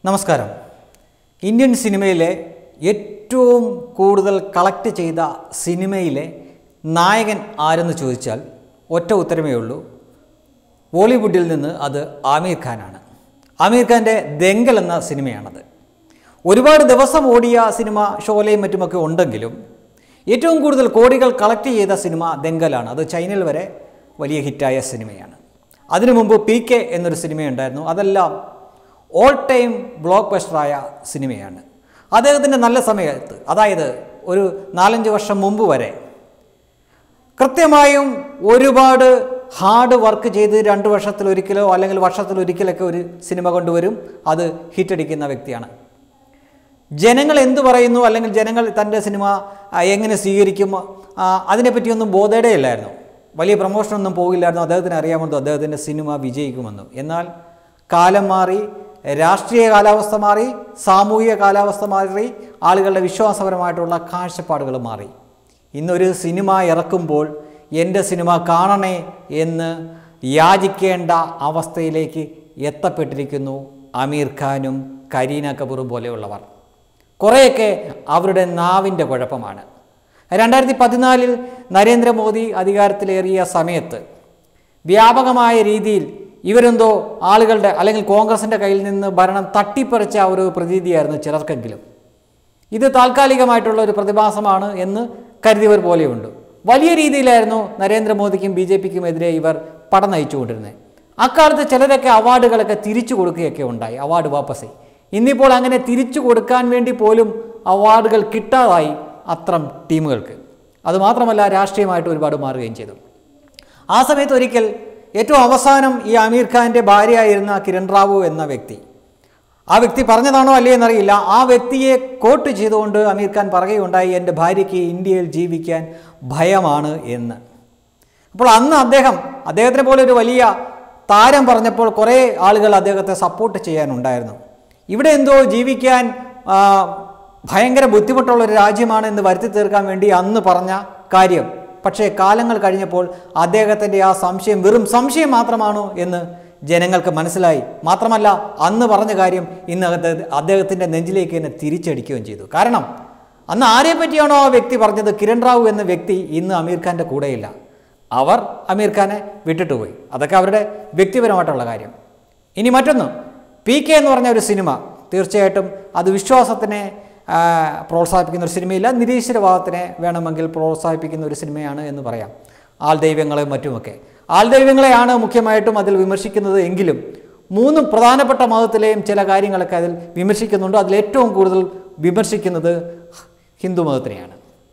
നമസ്കാരം ഇന്ത്യൻ സിനിമയിലെ ഏറ്റവും കൂടുതൽ കളക്ട് ചെയ്ത സിനിമയിലെ നായകൻ ആരെന്ന് ചോദിച്ചാൽ ഒറ്റ ഉത്തരമേ ഉള്ളൂ ബോളിവുഡിൽ നിന്ന് അത് ആമീർ ഖാനാണ് ആമീർ ഖാൻ്റെ ദെങ്കൽ എന്ന സിനിമയാണത് ഒരുപാട് ദിവസം ഓടിയ സിനിമ ഷോലയും മറ്റുമൊക്കെ ഉണ്ടെങ്കിലും ഏറ്റവും കൂടുതൽ കോടികൾ കളക്ട് ചെയ്ത സിനിമ ദെങ്കലാണ് അത് ചൈനയിൽ വരെ വലിയ ഹിറ്റായ സിനിമയാണ് അതിനു മുമ്പ് പി കെ എന്നൊരു സിനിമയുണ്ടായിരുന്നു അതെല്ലാം ഓൾ ടൈം ബ്ലോക്ക് ബസ്റ്ററായ സിനിമയാണ് അദ്ദേഹത്തിൻ്റെ നല്ല സമയത്ത് അതായത് ഒരു നാലഞ്ച് വർഷം മുമ്പ് വരെ കൃത്യമായും ഒരുപാട് ഹാർഡ് വർക്ക് ചെയ്ത് രണ്ട് വർഷത്തിലൊരിക്കലോ അല്ലെങ്കിൽ വർഷത്തിലൊരിക്കലൊക്കെ ഒരു സിനിമ കൊണ്ടുവരും അത് ഹിറ്റടിക്കുന്ന വ്യക്തിയാണ് ജനങ്ങൾ എന്തു പറയുന്നു അല്ലെങ്കിൽ ജനങ്ങൾ തൻ്റെ സിനിമ ആ, എങ്ങനെ സ്വീകരിക്കും ആ, അതിനെപ്പറ്റിയൊന്നും ബോധേടയില്ലായിരുന്നു വലിയ പ്രൊമോഷനൊന്നും പോകില്ലായിരുന്നു അദ്ദേഹത്തിന് അറിയാമെന്നോ അദ്ദേഹത്തിൻ്റെ സിനിമ വിജയിക്കുമെന്നും എന്നാൽ കാലം മാറി രാഷ്ട്രീയ കാലാവസ്ഥ മാറി സാമൂഹിക കാലാവസ്ഥ മാറി ആളുകളുടെ വിശ്വാസപരമായിട്ടുള്ള കാഴ്ചപ്പാടുകൾ മാറി ഇന്നൊരു സിനിമ ഇറക്കുമ്പോൾ എൻ്റെ സിനിമ കാണണേ എന്ന് യാചിക്കേണ്ട അവസ്ഥയിലേക്ക് എത്തപ്പെട്ടിരിക്കുന്നു അമീർ ഖാനും കരീന കപൂറും പോലെയുള്ളവർ കുറേയൊക്കെ അവരുടെ നാവിൻ്റെ കുഴപ്പമാണ് രണ്ടായിരത്തി പതിനാലിൽ നരേന്ദ്രമോദി അധികാരത്തിലേറിയ സമയത്ത് വ്യാപകമായ രീതിയിൽ ഇവരെന്തോ ആളുകളുടെ അല്ലെങ്കിൽ കോൺഗ്രസിൻ്റെ കയ്യിൽ നിന്ന് ഭരണം തട്ടിപ്പറിച്ച ഒരു പ്രതീതിയായിരുന്നു ചിലർക്കെങ്കിലും ഇത് താൽക്കാലികമായിട്ടുള്ള ഒരു പ്രതിഭാസമാണ് എന്ന് കരുതിയവർ പോലെയുണ്ട് വലിയ രീതിയിലായിരുന്നു നരേന്ദ്രമോദിക്കും ബി ജെ പിക്കും എതിരെ ഇവർ പട നയിച്ചുകൊണ്ടിരുന്നത് അക്കാലത്ത് ചിലരൊക്കെ അവാർഡുകളൊക്കെ തിരിച്ചു കൊടുക്കുകയൊക്കെ ഉണ്ടായി അവാർഡ് വാപ്പസി ഇന്നിപ്പോൾ അങ്ങനെ തിരിച്ചു കൊടുക്കാൻ വേണ്ടി പോലും അവാർഡുകൾ കിട്ടാതായി അത്രം ടീമുകൾക്ക് അതുമാത്രമല്ല രാഷ്ട്രീയമായിട്ട് ഒരുപാട് മാറുകയും ചെയ്തു ആ സമയത്ത് ഒരിക്കൽ ഏറ്റവും അവസാനം ഈ ആമീർ ഖാൻ്റെ ഭാര്യയായിരുന്ന കിരൺ റാവു എന്ന വ്യക്തി ആ വ്യക്തി പറഞ്ഞതാണോ അല്ലേ എന്നറിയില്ല ആ വ്യക്തിയെ കോട്ട് ചെയ്തുകൊണ്ട് അമീർ ഖാൻ പറയുകയുണ്ടായി എൻ്റെ ഭാര്യയ്ക്ക് ഇന്ത്യയിൽ ജീവിക്കാൻ ഭയമാണ് എന്ന് അപ്പോൾ അന്ന് അദ്ദേഹം അദ്ദേഹത്തിനെ പോലെ ഒരു വലിയ താരം പറഞ്ഞപ്പോൾ കുറേ ആളുകൾ അദ്ദേഹത്തെ സപ്പോർട്ട് ചെയ്യാനുണ്ടായിരുന്നു ഇവിടെ എന്തോ ജീവിക്കാൻ ആ, ഭയങ്കര ബുദ്ധിമുട്ടുള്ള ഒരു രാജ്യമാണ് എന്ന് വരുത്തി തീർക്കാൻ വേണ്ടി അന്ന് പറഞ്ഞ കാര്യം പക്ഷേ കാലങ്ങൾ കഴിഞ്ഞപ്പോൾ അദ്ദേഹത്തിൻ്റെ ആ സംശയം വെറും സംശയം മാത്രമാണോ എന്ന് ജനങ്ങൾക്ക് മനസ്സിലായി മാത്രമല്ല അന്ന് പറഞ്ഞ കാര്യം ഇന്ന് അദ്ദേഹ- അദ്ദേഹത്തിൻ്റെ നെഞ്ചിലേക്ക് തന്നെ തിരിച്ചടിക്കുകയും ചെയ്തു കാരണം അന്ന് ആരെ പറ്റിയാണോ ആ വ്യക്തി പറഞ്ഞത് കിരൺ റാവു എന്ന വ്യക്തി ഇന്ന് അമീർ ഖാൻ്റെ കൂടെയില്ല അവർ അമീർ ഖാനെ വിട്ടിട്ട് പോയി അതൊക്കെ അവരുടെ വ്യക്തിപരമായിട്ടുള്ള കാര്യം ഇനി മറ്റൊന്ന് പി കെ എന്ന് പറഞ്ഞ ഒരു സിനിമ തീർച്ചയായിട്ടും അത് വിശ്വാസത്തിനെ ആ, പ്രോത്സാഹിപ്പിക്കുന്ന ഒരു സിനിമയില്ല നിരീശ്വരവാദത്തിനെ വേണമെങ്കിൽ പ്രോത്സാഹിപ്പിക്കുന്ന ഒരു സിനിമയാണ് എന്ന് പറയാം ആൾ ദൈവങ്ങളെയും മറ്റുമൊക്കെ ആൾ ദൈവങ്ങളെയാണ് മുഖ്യമായിട്ടും അതിൽ വിമർശിക്കുന്നത് എങ്കിലും മൂന്ന് പ്രധാനപ്പെട്ട മതത്തിലെയും ചില കാര്യങ്ങളൊക്കെ അതിൽ വിമർശിക്കുന്നുണ്ട് അതിൽ ഏറ്റവും കൂടുതൽ വിമർശിക്കുന്നത് ഹിന്ദു മതത്തിനെയാണ്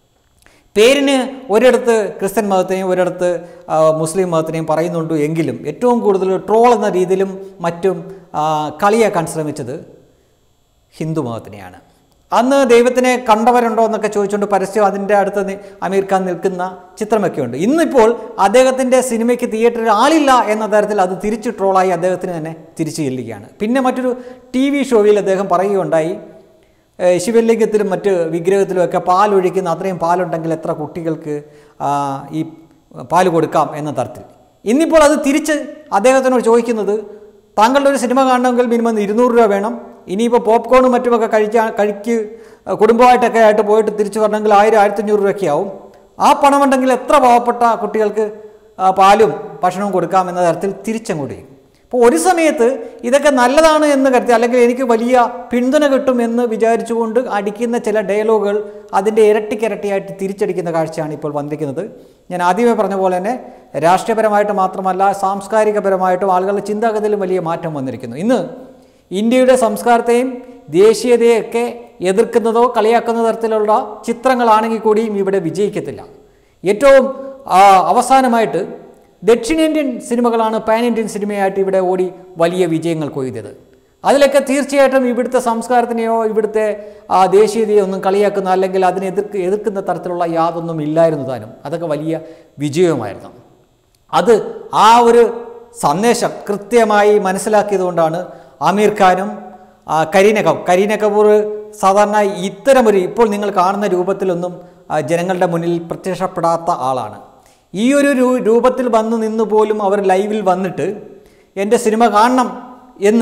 പേരിന് ഒരിടത്ത് ക്രിസ്ത്യൻ മതത്തെയും ഒരിടത്ത് ആ, മുസ്ലിം മതത്തിനെയും പറയുന്നുണ്ട് എങ്കിലും ഏറ്റവും കൂടുതൽ ട്രോൾ എന്ന രീതിയിലും മറ്റും ആ, കളിയാക്കാൻ ശ്രമിച്ചത് ഹിന്ദു മതത്തിനെയാണ് അന്ന് ദൈവത്തിനെ കണ്ടവരുണ്ടോ എന്നൊക്കെ ചോദിച്ചുകൊണ്ട് പരസ്യം അതിൻ്റെ അടുത്ത് നി- അമീർ ഖാൻ നിൽക്കുന്ന ചിത്രമൊക്കെ ഉണ്ട് ഇന്നിപ്പോൾ അദ്ദേഹത്തിൻ്റെ സിനിമയ്ക്ക് തിയേറ്ററിൽ ആളില്ല എന്ന തരത്തിൽ അത് തിരിച്ച് ട്രോളായി അദ്ദേഹത്തിന് തന്നെ തിരിച്ചു ചെല്ലുകയാണ് പിന്നെ മറ്റൊരു ടി വി ഷോയിൽ അദ്ദേഹം പറയുകയുണ്ടായി ഏഹ് ശിവലിംഗത്തിലും മറ്റ് വിഗ്രഹത്തിലുമൊക്കെ പാലൊഴിക്കുന്ന അത്രയും പാലുണ്ടെങ്കിൽ എത്ര കുട്ടികൾക്ക് ആ, ഈ പാല് കൊടുക്കാം എന്ന തരത്തിൽ ഇന്നിപ്പോൾ അത് തിരിച്ച് അദ്ദേഹത്തിനോട് ചോദിക്കുന്നത് താങ്കളുടെ ഒരു സിനിമ കാണണമെങ്കിൽ മിനിമം ഇരുന്നൂറ് രൂപ വേണം ഇനിയിപ്പോൾ പോപ്കോണും മറ്റുമൊക്കെ കഴിക്കാൻ കഴിക്ക് കുടുംബമായിട്ടൊക്കെ ആയിട്ട് പോയിട്ട് തിരിച്ചു വരണമെങ്കിൽ ആയിരം ആയിരത്തഞ്ഞൂറ് രൂപയൊക്കെ ആവും ആ പണമുണ്ടെങ്കിൽ എത്ര പാവപ്പെട്ട കുട്ടികൾക്ക് ആ, പാലും ഭക്ഷണവും കൊടുക്കാം എന്ന തരത്തിൽ തിരിച്ചങ്ങോട്ട് ചെയ്യും അപ്പോൾ ഒരു സമയത്ത് ഇതൊക്കെ നല്ലതാണ് എന്ന് കരുതി അല്ലെങ്കിൽ എനിക്ക് വലിയ പിന്തുണ കിട്ടും എന്ന് വിചാരിച്ചുകൊണ്ട് അടിക്കുന്ന ചില ഡയലോഗുകൾ അതിൻ്റെ ഇരട്ടിക്കിരട്ടിയായിട്ട് തിരിച്ചടിക്കുന്ന കാഴ്ചയാണ് ഇപ്പോൾ വന്നിരിക്കുന്നത് ഞാൻ ആദ്യമേ പറഞ്ഞ പോലെ തന്നെ രാഷ്ട്രീയപരമായിട്ട് മാത്രമല്ല സാംസ്കാരികപരമായിട്ടും ആളുകളുടെ ചിന്താഗതിയിലും വലിയ മാറ്റം വന്നിരിക്കുന്നു ഇന്ന് ഇന്ത്യയുടെ സംസ്കാരത്തെയും ദേശീയതയൊക്കെ എതിർക്കുന്നതോ കളിയാക്കുന്ന തരത്തിലുള്ള ചിത്രങ്ങളാണെങ്കിൽ കൂടിയും ഇവിടെ വിജയിക്കത്തില്ല ഏറ്റവും ആ, അവസാനമായിട്ട് ദക്ഷിണേന്ത്യൻ സിനിമകളാണ് പാൻ ഇന്ത്യൻ സിനിമയായിട്ട് ഇവിടെ ഓടി വലിയ വിജയങ്ങൾ കൊയ്തത് അതിലൊക്കെ തീർച്ചയായിട്ടും ഇവിടുത്തെ സംസ്കാരത്തിനെയോ ഇവിടുത്തെ ആ, ദേശീയതയോ ഒന്നും കളിയാക്കുന്ന അല്ലെങ്കിൽ അതിനെ എതിർക്ക് എതിർക്കുന്ന തരത്തിലുള്ള യാതൊന്നും ഇല്ലായിരുന്നു താനും അതൊക്കെ വലിയ വിജയവുമായിരുന്നു അത് ആ ഒരു സന്ദേശം കൃത്യമായി മനസ്സിലാക്കിയതുകൊണ്ടാണ് ആമീർ ഖാനും ആ, കരീന കപൂർ കരീന കപൂർ സാധാരണ ഇത്തരമൊരു ഇപ്പോൾ നിങ്ങൾ കാണുന്ന രൂപത്തിലൊന്നും ആ, ജനങ്ങളുടെ മുന്നിൽ പ്രത്യക്ഷപ്പെടാത്ത ആളാണ് ഈ ഒരു രൂ- രൂപത്തിൽ വന്ന് നിന്ന് പോലും അവർ ലൈവിൽ വന്നിട്ട് എൻ്റെ സിനിമ കാണണം എന്ന്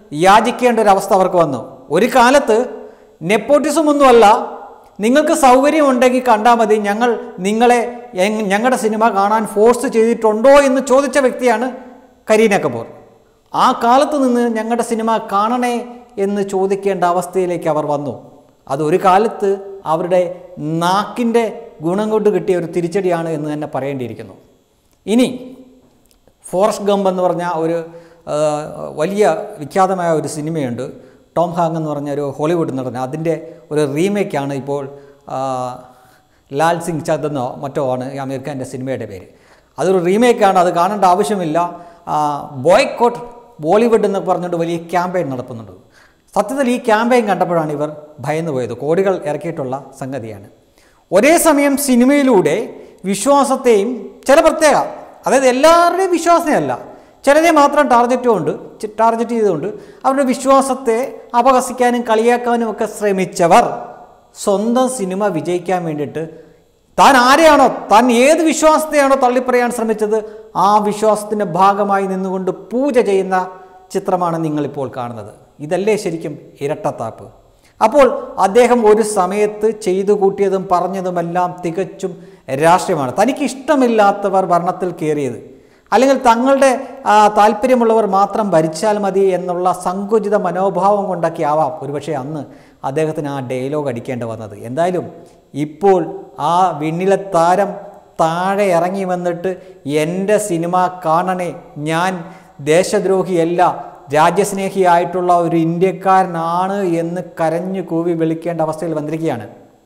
യാചിക്കേണ്ട ഒരു അവസ്ഥ അവർക്ക് വന്നു ഒരു കാലത്ത് നെപ്പോട്ടിസം ഒന്നുമല്ല നിങ്ങൾക്ക് സൗകര്യമുണ്ടെങ്കിൽ കണ്ടാൽ മതി ഞങ്ങൾ നിങ്ങളെ എങ്- ഞങ്ങളുടെ സിനിമ കാണാൻ ഫോഴ്സ് ചെയ്തിട്ടുണ്ടോ എന്ന് ചോദിച്ച വ്യക്തിയാണ് കരീന കപൂർ ആ കാലത്ത് നിന്ന് ഞങ്ങളുടെ സിനിമ കാണണേ എന്ന് ചോദിക്കേണ്ട അവസ്ഥയിലേക്ക് അവർ വന്നു അത് ഒരു കാലത്ത് അവരുടെ നാക്കിൻ്റെ ഗുണം കൊണ്ട് കിട്ടിയ ഒരു തിരിച്ചടിയാണ് എന്ന് തന്നെ പറയേണ്ടിയിരിക്കുന്നു ഇനി ഫോറസ്റ്റ് ഗംപ് എന്ന് പറഞ്ഞ ഒരു ആ, വലിയ വിഖ്യാതമായ ഒരു സിനിമയുണ്ട് ടോം ഹാങ് എന്ന് പറഞ്ഞ ഒരു ഹോളിവുഡ് നടൻ അതിൻ്റെ ഒരു റീമേക്കാണ് ഇപ്പോൾ ആ, ലാൽ സിംഗ് ചന്ദെന്നോ മറ്റോ ആണ് ഈ അമീർ ഖാൻ്റെ സിനിമയുടെ പേര് അതൊരു റീമേക്കാണ് അത് കാണേണ്ട ആവശ്യമില്ല ബോയ്ക്കോട്ട് ബോളിവുഡ് എന്ന് പറഞ്ഞുകൊണ്ട് വലിയ ക്യാമ്പയിൻ നടത്തുന്നുണ്ട് സത്യത്തിൽ ഈ ക്യാമ്പയിൻ കണ്ടപ്പോഴാണ് ഇവർ ഭയന്നു പോയത് കോടികൾ ഇറക്കിയിട്ടുള്ള സംഗതിയാണ് ഒരേ സമയം സിനിമയിലൂടെ വിശ്വാസത്തെയും ചില പ്രത്യേക അതായത് എല്ലാവരുടെയും വിശ്വാസത്തെയല്ല ചിലരെ മാത്രം ടാർഗറ്റ് കൊണ്ട് ടാർഗറ്റ് ചെയ്തുകൊണ്ട് അവരുടെ വിശ്വാസത്തെ അപഹസിക്കാനും കളിയാക്കാനും ഒക്കെ ശ്രമിച്ചവർ സ്വന്തം സിനിമ വിജയിക്കാൻ വേണ്ടിയിട്ട് താൻ ആരെയാണോ താൻ ഏത് വിശ്വാസത്തെയാണോ തള്ളിപ്പറയാൻ ശ്രമിച്ചത് ആ വിശ്വാസത്തിൻ്റെ ഭാഗമായി നിന്നുകൊണ്ട് പൂജ ചെയ്യുന്ന ചിത്രമാണ് നിങ്ങളിപ്പോൾ കാണുന്നത് ഇതല്ലേ ശരിക്കും ഇരട്ടത്താപ്പ് അപ്പോൾ അദ്ദേഹം ഒരു സമയത്ത് ചെയ്തു കൂട്ടിയതും പറഞ്ഞതുമെല്ലാം തികച്ചും രാഷ്ട്രീയമാണ് തനിക്ക് ഇഷ്ടമില്ലാത്തവർ ഭരണത്തിൽ കയറിയത് അല്ലെങ്കിൽ തങ്ങളുടെ ആ, താല്പര്യമുള്ളവർ മാത്രം ഭരിച്ചാൽ മതി എന്നുള്ള സങ്കുചിത മനോഭാവം കൊണ്ടൊക്കെ ആവാം ഒരുപക്ഷെ അന്ന് അദ്ദേഹത്തിന് ആ ഡയലോഗ് അടിക്കേണ്ടി വന്നത് എന്തായാലും ഇപ്പോൾ ആ വിണ്ണിലെ താരം താഴെ ഇറങ്ങി വന്നിട്ട് എൻ്റെ സിനിമ കാണണേ ഞാൻ ദേശദ്രോഹിയല്ല രാജ്യസ്നേഹിയായിട്ടുള്ള ഒരു ഇന്ത്യക്കാരനാണ് എന്ന് കരഞ്ഞു കൂവി വിളിക്കേണ്ട അവസ്ഥയിൽ വന്നിരിക്കുകയാണ്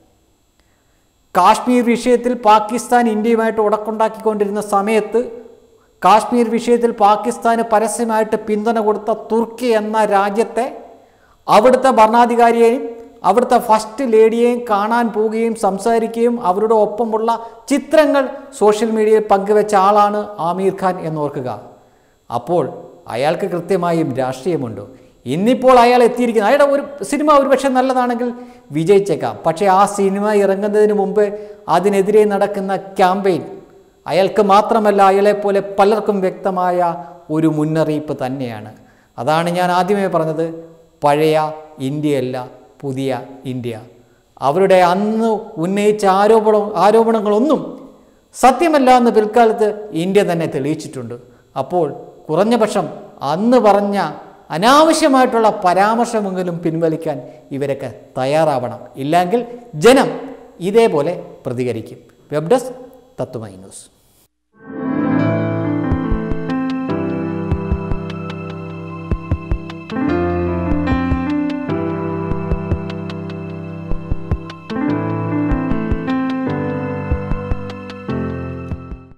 കാശ്മീർ വിഷയത്തിൽ പാകിസ്ഥാൻ ഇന്ത്യയുമായിട്ട് ഉടക്കുണ്ടാക്കിക്കൊണ്ടിരുന്ന സമയത്ത് കാശ്മീർ വിഷയത്തിൽ പാകിസ്ഥാന് പരസ്യമായിട്ട് പിന്തുണ കൊടുത്ത തുർക്കി എന്ന രാജ്യത്തെ അവിടുത്തെ ഭരണാധികാരിയെയും അവിടുത്തെ ഫസ്റ്റ് ലേഡിയെയും കാണാൻ പോവുകയും സംസാരിക്കുകയും അവരുടെ ഒപ്പമുള്ള ചിത്രങ്ങൾ സോഷ്യൽ മീഡിയയിൽ പങ്കുവെച്ച ആളാണ് ആമീർ ഖാൻ എന്നോർക്കുക അപ്പോൾ അയാൾക്ക് കൃത്യമായും രാഷ്ട്രീയമുണ്ട് ഇന്നിപ്പോൾ അയാൾ എത്തിയിരിക്കുന്നത് അയാളുടെ ഒരു സിനിമ ഒരുപക്ഷെ നല്ലതാണെങ്കിൽ വിജയിച്ചേക്കാം പക്ഷേ ആ സിനിമ ഇറങ്ങുന്നതിന് മുമ്പ് അതിനെതിരെ നടക്കുന്ന ക്യാമ്പയിൻ അയാൾക്ക് മാത്രമല്ല അയാളെപ്പോലെ പലർക്കും വ്യക്തമായ ഒരു മുന്നറിയിപ്പ് തന്നെയാണ് അതാണ് ഞാൻ ആദ്യമേ പറഞ്ഞത് പഴയ ഇന്ത്യയല്ല പുതിയ ഇന്ത്യ അവരുടെ അന്ന് ഉന്നയിച്ച ആരോപണ ആരോപണങ്ങളൊന്നും സത്യമല്ല എന്ന് പിൽക്കാലത്ത് ഇന്ത്യ തന്നെ തെളിയിച്ചിട്ടുണ്ട് അപ്പോൾ കുറഞ്ഞ പക്ഷം അന്ന് പറഞ്ഞ അനാവശ്യമായിട്ടുള്ള പരാമർശമെങ്കിലും പിൻവലിക്കാൻ ഇവരൊക്കെ തയ്യാറാവണം ഇല്ലെങ്കിൽ ജനം ഇതേപോലെ പ്രതികരിക്കും വെബ് ഡെസ്ക് തത്വമൈ ന്യൂസ്